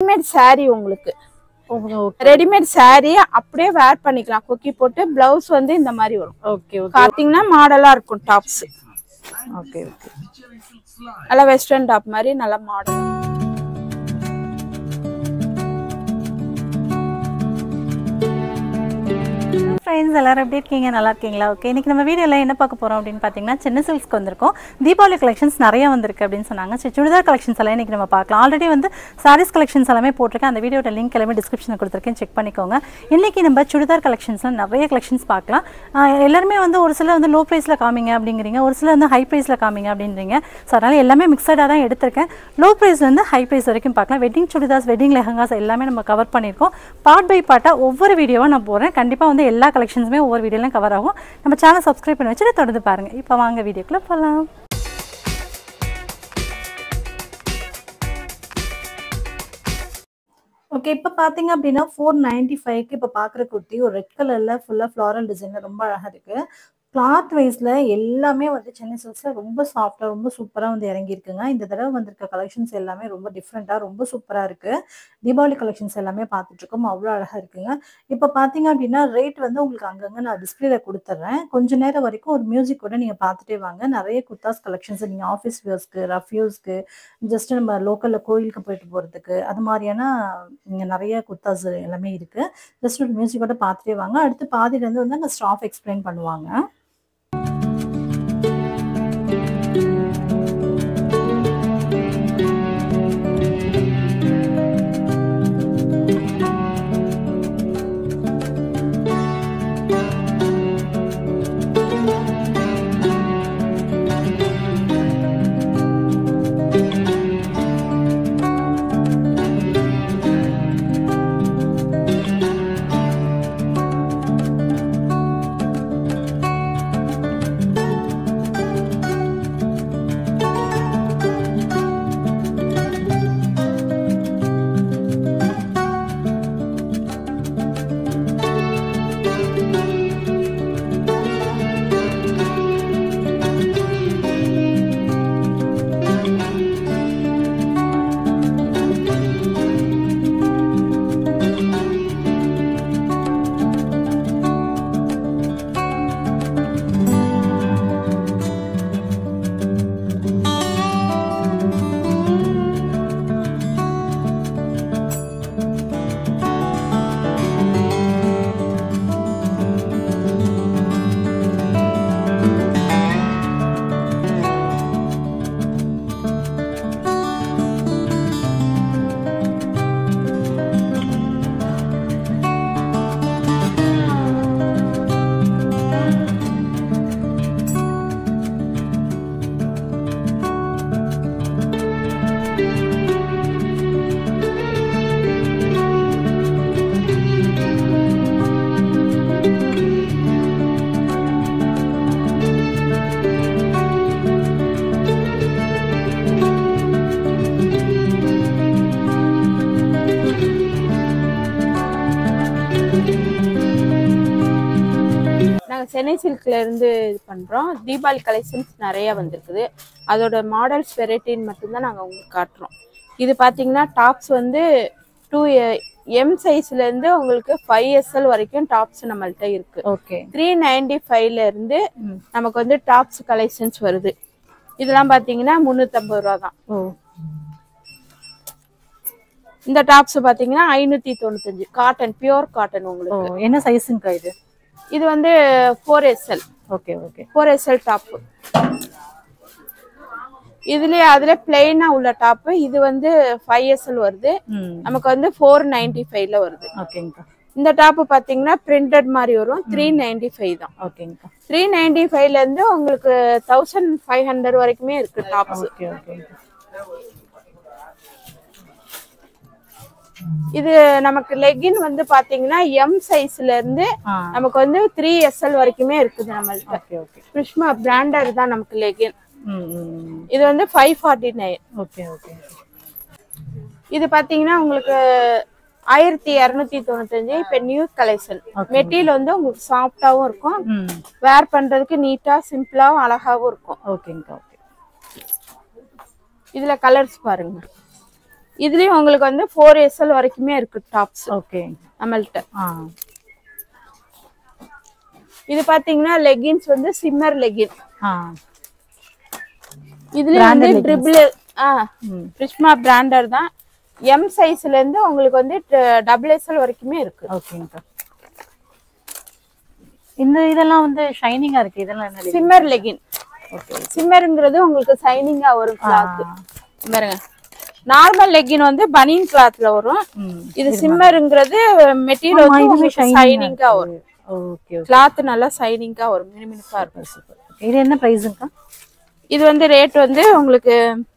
Readymade saree உங்களுக்கு okay readymade saree அப்படியே வேர் பண்ணிக்கலாம் கொக்கி போட்டு பிளவுஸ் வந்து இந்த மாதிரி வரும் ஓகே ஓகே பாத்தீங்கன்னா மாடலா இருக்கும் டாப்ஸ் ஓகே ஓகே நல்லா வெஸ்டர்ன் டாப் மாதிரி நல்லா மாடல் ஃப்ரெண்ட்ஸ் எல்லாரும் எப்படி இருக்கீங்க நல்லா இருக்கீங்களா ஓகே இன்னைக்கு நம்ம வீடியோவில் என்ன பார்க்க போறோம் அப்படின்னு பார்த்தீங்கன்னா சென்னை சில்க்ஸ்க்கு வந்திருக்கோம் தீபாவளி கலெக்ஷன்ஸ் நிறைய வந்திருக்கு அப்படின்னு சொன்னாங்க சரி சுடிதார் கலெக்ஷன்ஸ் எல்லாம் இன்னைக்கு நம்ம பார்க்கலாம் ஆல்ரெடி வந்து சாரீஸ் கலெக்ஷன்ஸ் எல்லாமே போட்டிருக்கேன் அந்த வீடியோட லிங்க் எல்லாமே டிஸ்கிரிப்ஷனில் கொடுத்துருக்கேன் செக் பண்ணிக்கோங்க இன்னைக்கு நம்ம சுடிதார் கலெக்ஷன்ஸ்ல நிறைய கலெக்ஷன்ஸ் பார்க்கலாம் ஆஹ் எல்லாருமே வந்து ஒரு சிலர் வந்து லோ ப்ரைஸில் காமிங்க அப்படிங்கிறீங்க ஒரு சிலர் வந்து ஹை ப்ரைஸில் காமிங்க அப்படின்றீங்க ஸோ அதனால் எல்லாமே மிக்சடாக தான் எடுத்திருக்கேன் லோ ப்ரைஸ்லேருந்து ஹை ப்ரைஸ் வரைக்கும் பார்க்கலாம் வெட்டிங் சுடிதார்ஸ் வெட்டிங் லெஹங்காஸ் எல்லாமே நம்ம கவர் பண்ணியிருக்கோம் பார்ட் பை பார்ட்டாக ஒவ்வொரு வீடியோவாக நான் போடுறேன் கண்டிப்பாக வந்து எல்லா கலெக்ஷன்ஸுமே ஒவ்வொரு வீடியோலையும் கவர் ஆகும் நம்ம சேனல் சப்ஸ்கிரைப் பண்ணி வச்சுட்டு தொடர்ந்து பாருங்கள் இப்போ வாங்க வீடியோக்குள்ளே போகலாம் ஓகே இப்போ பார்த்தீங்க அப்படின்னா ஃபோர் நைன்டி ஃபைவ்க்கு இப்போ பார்க்குற குர்த்தி ஒரு ரெட் கலரில் ஃபுல்லாக ஃப்ளாரல் டிசைனில் ரொம்ப அழகாக இருக்குது கிளாத் வைஸில் எல்லாமே வந்து சென்னை சில்க்ஸில் ரொம்ப சாஃப்டாக ரொம்ப சூப்பராக வந்து இறங்கியிருக்குங்க இந்த தடவை வந்திருக்க கலெக்ஷன்ஸ் எல்லாமே ரொம்ப டிஃப்ரெண்ட்டாக ரொம்ப சூப்பராக இருக்குது தீபாவளி கலெக்ஷன்ஸ் எல்லாமே பார்த்துட்ருக்கோம் அவ்வளோ அழகாக இருக்குங்க இப்போ பார்த்தீங்க அப்படின்னா ரேட் வந்து உங்களுக்கு அங்கங்கே நான் டிஸ்பிளேல கொடுத்துட்றேன் கொஞ்ச நேரம் வரைக்கும் ஒரு மியூசிக் கூட நீங்கள் பார்த்துட்டே வாங்க நிறைய குர்தாஸ் கலெக்ஷன்ஸ் நீங்கள் ஆஃபீஸ் வியூஸ்க்கு ரஃப் யூஸ்க்கு ஜஸ்ட் நம்ம லோக்கலில் கோயிலுக்கு போயிட்டு போகிறதுக்கு அது மாதிரியான இங்கே நிறைய குர்தாஸ் எல்லாமே இருக்குது ஜஸ்ட் ஒரு மியூசிக்கோட பார்த்துட்டே வாங்க அடுத்து பாதியிலேருந்து வந்து அங்கே ஸ்டாஃப் எக்ஸ்பிளைன் பண்ணுவாங்க நாங்க சென்னை சில்க்ல இருந்து இது பண்றோம் தீபாவளி கலெக்ஷன்ஸ் நிறைய வந்திருக்குது அதோட மாடல்ஸ் வெரைட்டின்னு மட்டும்தான் நாங்க உங்களுக்கு காட்டுறோம் இது பாத்தீங்கன்னா டாப்ஸ் வந்து டூ எம் சைஸ்ல இருந்து உங்களுக்கு ஃபைவ் எஸ்எல் வரைக்கும் டாப்ஸ் நம்மள்ட்ட இருக்கு ஓகே த்ரீ நைன்டி ஃபைவ்ல இருந்து ம். நமக்கு வந்து டாப்ஸ் கலெக்ஷன்ஸ் வருது இதெல்லாம் பாத்தீங்கன்னா முந்நூற்றம்பது ரூபா தான் ஓ இந்த டாப்ஸ் பாத்தீங்கன்னா ஐநூத்தி தொண்ணூத்தஞ்சு காட்டன் பியூர் காட்டன் ஓ உங்களுக்கு என்ன சைஸுங்கக்கா இது இது வந்து four SL okay okay four SL top இதுலயே அதுல பிளெயினா உள்ள டாப் இது வந்து ஃபைவ் எஸ்எல் வருது ம் நமக்கு வந்து ஃபோர் நைன்டி ஃபைவ்ல வருது ஓகேங்கக்கா இந்த டாப் பாத்தீங்கன்னா பிரிண்டட் மாதிரி வரும் த்ரீ நைன்டி ஃபைவ் தான் ஓகேங்கக்கா த்ரீ நைன்டி ஃபைவ்ல இருந்து உங்களுக்கு தௌசண்ட் ஃபைவ் ஹண்ட்ரட் வரைக்குமே இருக்கு டாப்ஸ் ஓகே ஓகே இது நமக்கு லெகின் வந்து பாத்தீங்கன்னா எம் சைஸ்ல இருந்து ஆ நமக்கு வந்து த்ரீ எஸ்எல் வரைக்குமே இருக்குது நம்மள்ட்ட ஓகே ஓகே கிருஷ்மா பிராண்டட் தான் நமக்கு லெகின் ம் ம் இது வந்து five forty nine okay okay இது பாத்தீங்கன்னா உங்களுக்கு ஆயிரத்தி இரநூத்தி தொண்ணூத்தஞ்சு இப்ப நியூ கலெக்ஷன் மெட்டீரியல் வந்து உங்களுக்கு சாஃப்டாவும் இருக்கும் ம் வேர் பண்றதுக்கு நீட்டா சிம்பிளாவும் அழகாவும் இருக்கும் ஓகேங்கக்கா ஓகே இதுல கலர்ஸ் பாருங்க இதுலயும் உங்களுக்கு வந்து ஃபோர் எஸ்எல் வரைக்குமே இருக்கு டாப்ஸ் ஓகே நம்மள்ட்ட ஆ இது பாத்தீங்கன்னா லெகின்ஸ் வந்து சிம்மர் லெகின் ஆ இதுலயும் வந்து ட்ரிபிள் ஆ ம் பிரிஸ்மா பிராண்டர் தான் எம் சைஸ்ல இருந்து உங்களுக்கு வந்து டபுள் எஸ்எல் வரைக்குமே இருக்கு ஓகேங்கக்கா இந்த இதெல்லாம் வந்து ஷைனிங்கா இருக்கு இதெல்லாம் என்ன சிம்மர் லெகின் ஓகே சிம்மருங்கிறது உங்களுக்கு சைனிங்கா வரும் கிளாத் பாருங்க நார்மல் லெகின் வந்து பனியன் கிளாத்ல வரும் ம் இது சிம்மருங்கிறது மெட்டீரியல் வந்து இதுவே உங்களுக்கு ஷைனிங்கா சைனிங்கா வரும் ஓகே ஓகே கிளாத் நல்லா சைனிங்கா வரும் மினுமினுப்பா இருக்கும் சூப்பர் இது என்ன பிரைஸுங்கக்கா இது வந்து ரேட் வந்து உங்களுக்கு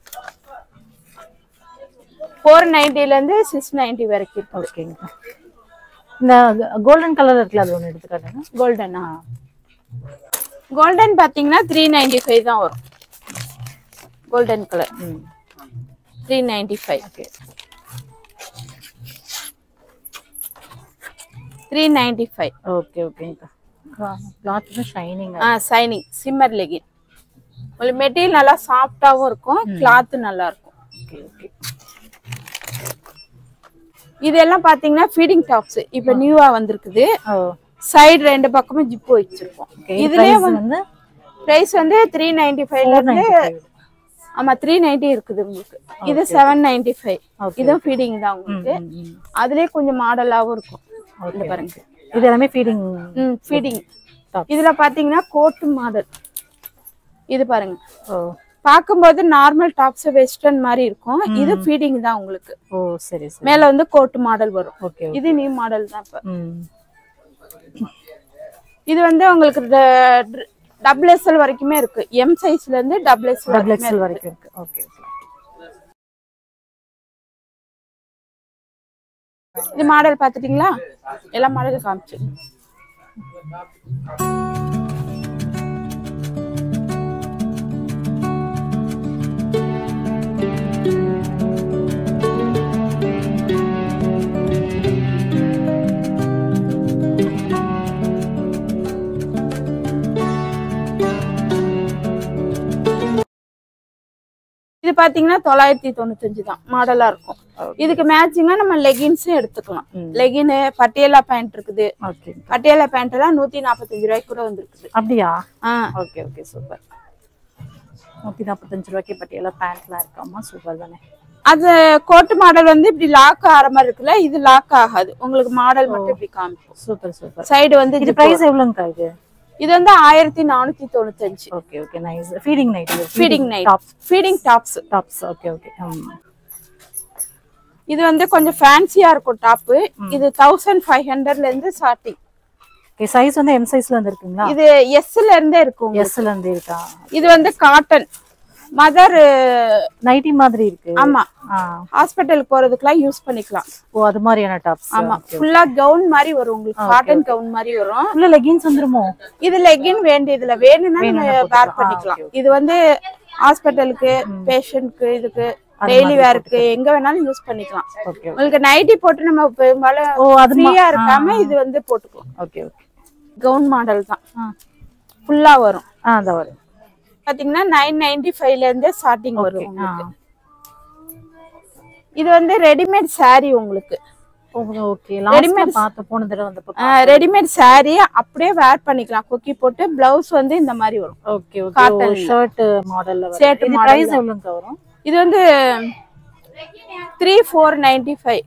ஃபோர் நைன்டில இருந்து சிக்ஸ் நைன்டி வரைக்கும் இருக்கு ஓகேங்கக்கா இந்த கோல்டன் கலர் இருக்குல்ல அது ஒன்று எடுத்துக்காட்டுங்க கோல்டனா கோல்டன் பாத்தீங்கன்னா த்ரீ நைன்டி ஃபைவ் தான் வரும் கோல்டன் கலர் ம் three ninety five okay three ninety five okay ஓகேங்கக்கா கிளாத் ஷைனிங்கா ஆ சைனிங் சிம்மர் லெகின் உங்களுக்கு மெட்டீரியல் நல்லா சாஃப்டாவும் இருக்கும் கிளாத் நல்லா இருக்கும் ஓகே ஓகே இதெல்லாம் பாத்தீங்கன்னா ஃபீடிங் டாப்ஸ் இப்போ நியூவா வந்திருக்குது ஓ சைடு ரெண்டு பக்கமும் ஜிப்பு வச்சிருக்கோம் இதுலயே இதுலேயே வந்து பிரைஸ் வந்து த்ரீ நைன்டி ஃபைவ்ல இருந்து ஆமா த்ரீ நைன்டி இருக்குது உங்களுக்கு இது செவன் நைன்டி ஃபைவ் Okay. இதுவும் ஃபீடிங் தான் உங்களுக்கு அதுலயே கொஞ்சம் மாடலாவும் இருக்கும் ஓகே பாருங்க இது எல்லாமே ஃபீடிங் ம் ஃபீடிங் Top. இதுல பாத்தீங்கன்னா கோட்டு மாடல் இது பாருங்க ஓ பார்க்கும்போது நார்மல் டாப்ஸ் வெஸ்டர்ன் மாதிரி இருக்கும் இது ஃபீடிங் தான் உங்களுக்கு ஓ சரி சரி மேல வந்து கோட்டு மாடல் வரும் ஓகே இது நியூ மாடல் தான் இப்ப ம் இது வந்து உங்களுக்கு டபுள் எஸ்எல் வரைக்குமே இருக்கு எம் சைஸ்ல இருந்து டபுள் எஸ்எல் டபுள் எக்ஸ்எல் வரைக்கும் இருக்கு ஓகே ஓகே இது மாடல் பாத்துட்டீங்களா எல்லா மாடலும் காமிச்சு இது பாத்தீங்கன்னா தொள்ளாயிரத்தி தொண்ணூத்தஞ்சு தான் மாடலா இருக்கும் இதுக்கு மேட்சிங்கா நம்ம லெகின்ஸும் எடுத்துக்கலாம் லெகின் பட்டியலா பேண்ட் இருக்குது ஓகே பட்டியாலா பேண்ட் எல்லாம் நூத்தி நாற்பத்தஞ்சு ரூபாய்க்கு கூட வந்திருக்குது அப்படியா ஆ ஓகே ஓகே சூப்பர் நூற்றி நாற்பத்தஞ்சு ரூபாய்க்கு பட்டியெல்லாம் பேண்ட்லாம் இருக்காமா சூப்பர் தானே அது கோட்டு மாடல் வந்து இப்படி லாக் ஆகிற மாதிரி இருக்குல்ல இது லாக் ஆகாது உங்களுக்கு மாடல் மட்டும் இப்படி காமிக்கும் சூப்பர் சூப்பர் சைடு வந்து இது zip ப்ரைஸ் எவ்வளோங்கக்கா இது வரும். இது வந்து ஆயிரத்தி நானூத்தி தொண்ணூத்தஞ்சு okay okay nice feeding night feeding night tops feeding tops tops okay okay ம் இது வந்து கொஞ்சம் ஃபேன்சியா இருக்கும் டாப்பு இது தௌசண்ட் ஃபைவ் ஹண்ட்ரட்ல இருந்து ஸ்டார்டிங் ஓகே சைஸ் வந்து எம் சைஸ்ல இருந்து இருக்குங்களா இது எஸ்ல இருந்தே இருக்கும் எஸ்ல இருந்து இருக்கா இது வந்து காட்டன் மதர் நைட்டி மாதிரி இருக்கு ஆமா ஆ ஹாஸ்பிட்டலுக்கு போறதுக்குலாம் யூஸ் பண்ணிக்கலாம் ஓ அது மாதிரியான டாப்ஸ் ஆமா ஃபுல்லா கவுன் மாதிரி வரும் உங்களுக்கு காட்டன் கவுன் மாதிரி வரும் உள்ள லெகின்ஸ் வந்துருமோ இது லெகின் வேண்டியதுல வேணும்னா நீங்க வேர் பண்ணிக்கலாம் இது வந்து ஹாஸ்பிட்டலுக்கு பேஷண்ட்க்கு இதுக்கு டெய்லி வேருக்கு எங்க வேணாலும் யூஸ் பண்ணிக்கலாம் ஓகே உங்களுக்கு நைட்டி போட்டு நம்ம பெரும்பாலும் ஓ அது ஃப்ரீயா இருக்காம இது வந்து போட்டுக்கலாம் ஓகே ஓகே கவுன் மாடல் தான் ஆ ஃபுல்லா வரும் ஆ அந்த வரும் பாத்தீங்கன்னா நைன் நைன்டி ஃபைவ்ல இருந்தே ஸ்டார்டிங் வரும் ஆ உங்களுக்கு இது வந்து ரெடிமேட் saree உங்களுக்கு ஓகே லாஸ்ட்ல பார்த்து போன தடவை வந்தப்போ ரெடிமேட் saree அப்படியே வேர் பண்ணிக்கலாம் கொக்கி போட்டு பிளவுஸ் வந்து இந்த மாதிரி வரும் ஓகே ஓகே Cotton ல. ஷர்ட் மாடல்ல வரும் Shirt இது model பிரைஸ் எவ்வளவுங்க வரும் இது வந்து three four ninety five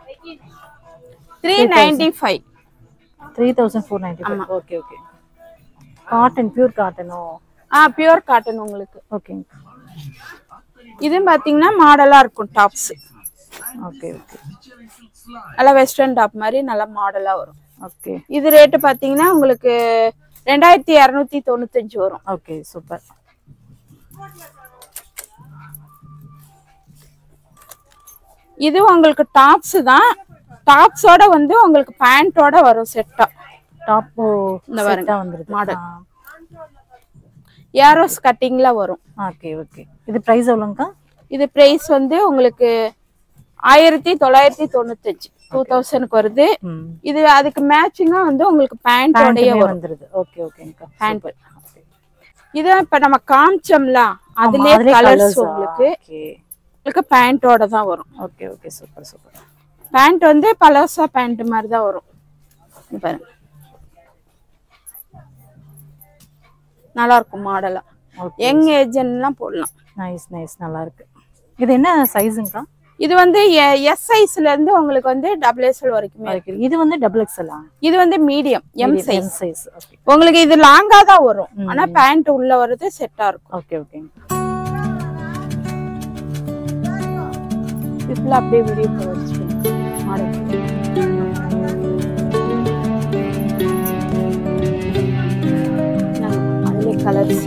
three ninety five three thousand four ninety okay okay cotton pure காட்டனோ ஆ பியூர் காட்டன் உங்களுக்கு ஓகேங்க இதுவும் பாத்தீங்கன்னா மாடலா இருக்கும் டாப்ஸ் ஓகே ஓகே நல்லா வெஸ்டர்ன் டாப் மாதிரி நல்லா மாடலா வரும் ஓகே இது ரேட்டு பாத்தீங்கன்னா உங்களுக்கு ரெண்டாயிரத்தி இரநூத்தி தொண்ணூத்தஞ்சு வரும் ஓகே சூப்பர் இது உங்களுக்கு டாப்ஸ் தான் டாப்ஸோட வந்து உங்களுக்கு பேண்டோட வரும் செட்டா டாப் இந்த பாருங்க, செட்டா வந்துருது model. ஏரோஸ் கட்டிங்ல வரும் ஓகே ஓகே இது பிரைஸ் எவ்வளோங்கக்கா இது பிரைஸ் வந்து உங்களுக்கு ஆயிரத்தி தொள்ளாயிரத்தி தொண்ணூத்தஞ்சு டூ தௌசண்ட்க்கு வருது ம் இது அதுக்கு மேட்சிங்கா வந்து உங்களுக்கு பேண்டோடய பேண்ட்டுமே வரும் வந்துருது ஓகே ஓகேங்கக்கா பேண்ட் இது இப்ப நம்ம காமிச்சோம்ல அதுலயே அதுலயே கலர்ஸ் colours ஆ? உங்களுக்கு ஓகே உங்களுக்கு பேண்ட்டோட தான் வரும் okay okay super super pant வந்து பலோசா பேண்ட் மாதிரி தான் வரும் இங்க பாருங்க நல்லா இருக்கும் மாடலா ஓகே யங் ஏஜ்லாம் போடலாம் நைஸ் நைஸ் நல்லா இருக்கு இது என்ன சைஸுங்கக்கா இது வந்து எஸ் சைஸ்ல இருந்து உங்களுக்கு வந்து டபுள் எக்ஸ்எல் வரைக்குமே இருக்கு. இது வந்து டபுள் எக்ஸ்எல்லா இது வந்து medium M size M size okay உங்களுக்கு இது லாங்கா தான் வரும் ம். ஆனா பேண்ட் உள்ள வர்றது செட்டா இருக்கும் ஓகே ஓகே இதுல அப்படியே வீடியோ வச்சு மாடல் அதுல கலர்ஸ்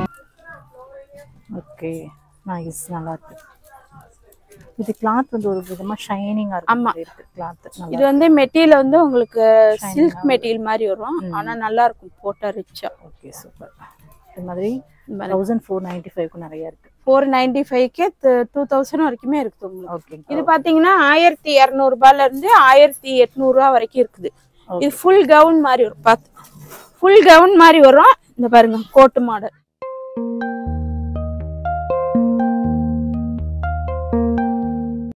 ஓகே நைஸ் நல்லா இருக்கு இது கிளாத் வந்து ஒரு விதமா ஷைனிங்கா ஆமா. இருக்கு கிளாத் இது நல்லா வந்து மெட்டீரியல் வந்து உங்களுக்கு Shining சில்க் மெட்டீரியல் மாதிரி வரும் ஆனா நல்லா இருக்கும் போட்டா ரிச்சா ஓகே சூப்பர் இது மாதிரி தௌசண்ட் ஃபோர் நைன்டி ஃபைவ்க்கு நிறைய இருக்கு ஃபோர் நைன்டி ஃபைவ்க்கு டூ தௌசண்ட் வரைக்குமே இருக்குது உங்களுக்கு ஓகே இது பாத்தீங்கன்னா ஆயிரத்தி இரநூறுபால இருந்து ஆயிரத்தி எட்நூறுபா வரைக்கும் இருக்குது இது ஃபுல் கவுன் மாதிரி வரும் பார்த்து ஃபுல் கவுன் மாதிரி வரும் இந்த பாருங்க கோட்டு மாடல்